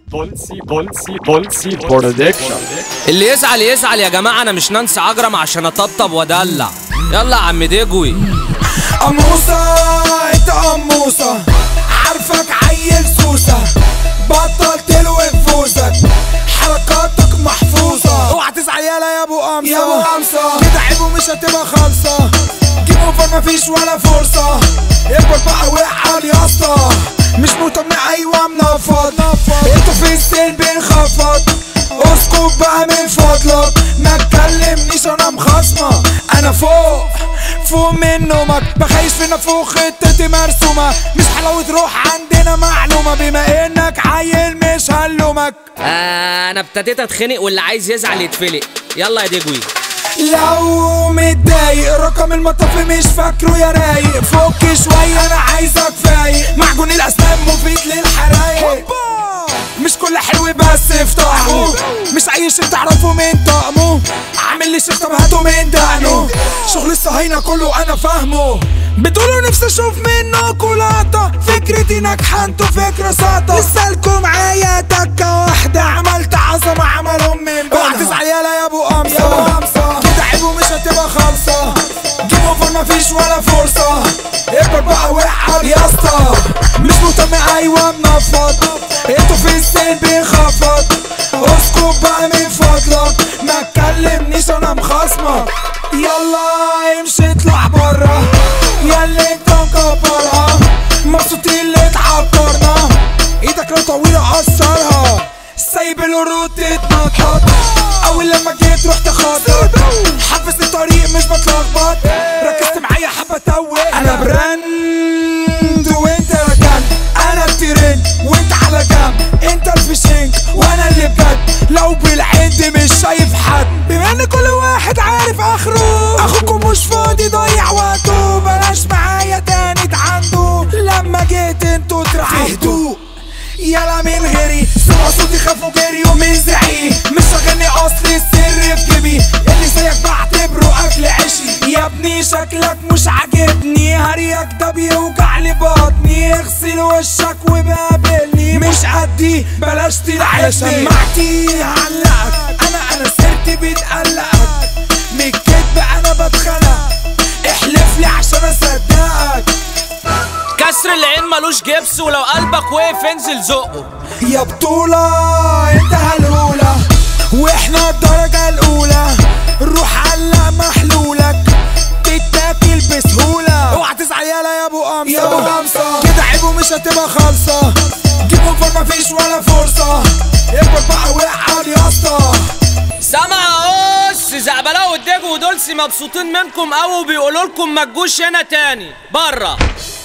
بولسي بولسي بولسي برودكشن اللي يزعل يزعل يا جماعة أنا مش نانسي عجرم عشان أطبطب وأدلع يلا يا عم دجوي قموصة انت قموصة عارفك عيل سوسة بطل تلوي نفوسك حركاتك محفوظة اوعى تزعل يالا يا ابو قمصة يا ابو قمصة كده عيب ومش هتبقى خالصة جيب اوفر مفيش ولا فرصة اكبر بقى وقع يا اسطى مش مهتم ايوه منفض انتوا في السن بنخفض اسكت بقى من فضلك ما تكلمنيش انا مخصمة انا فوق فوق من نومك بخيش فينا فوق خطتي مرسومة مش حلاوة روح عندنا معلومة بما انك عيل مش هلومك آه أنا ابتديت أتخنق واللي عايز يزعل يتفلق يلا يا دجوي لو متضايق رقم المطاف مش فاكره يا رايق فك شوية انا عايزك فايق معجون الاسنان مفيد للحرايق مش كل حلو بس في طعمه مش اي شيء تعرفه من طعمه عامل لي شيخ طب هاته من دقنه شغل الصهاينة كله انا فاهمه بتقولوا نفسي اشوف منكوا لقطة فكرتي ناجحة انتوا فكرة ساطة لسالكوا معايا تكة واحدة عملت عظمة عملهم من بعدها اوعى تزعل يالا يا ابو قمصة كده عيب ومش هتبقى خالصة جيب اوفر مفيش ولا فرصة اكبر بقى وقع يا اسطى مش مهتم ايوه منفض انتوا في السن بنخفض اسكت بقى من فضلك ما تكلمنيش انا مخصمك يلا امشي اطلع برا ياللي انت مكبرها مبسوطين اللي اتعبرنا ايدك لو طويلة قصرها سايب الورود تتنطط اول لما جيت رحت خاطر حافظ الطريق مش بتلخبط ركزت معايا حبة توه انا براند وانت ركنت انا الترند وانت على جنب انت الفشنك وانا اللي بجد لو بالعند مش شايف حد بما ان كل واحد عارف اخره اخوكم مش فاضي ضيع وقته بلاش معايا تاني عنده لما جيت انتوا اترعبتوا هدوء يلا من غيري سمعوا صوتي خافوا جريوا من زعي مش هغني اصل السر في جيبي اللي زيك بعتبره اكل عشي يا ابني شكلك مش عاجبني هريك ده بيوجع لي بطني اغسل وشك وبقابلني مش قدي بلاش تلعبني سمعتي علقك انا انا سيرتي بتقلقك من الكدب انا بتخنق احلف لي عشان اصدقك كسر العين ملوش جبس ولو قلبك وقف انزل زقه يا بطولة انت هالأولى واحنا الدرجة الأولى روح علق محلولك تتاكل بسهولة اوعى تزعل يالا يا ابو قمصة يا ابو قمصة كده عيب ومش هتبقى خالصة جيب اوفر مفيش ولا فرصة اكبر بقى وقع يا اسطى سامع قص زعبلاء والدجو ودولسي مبسوطين منكم قوي وبيقولوا لكم ما تجوش هنا تاني بره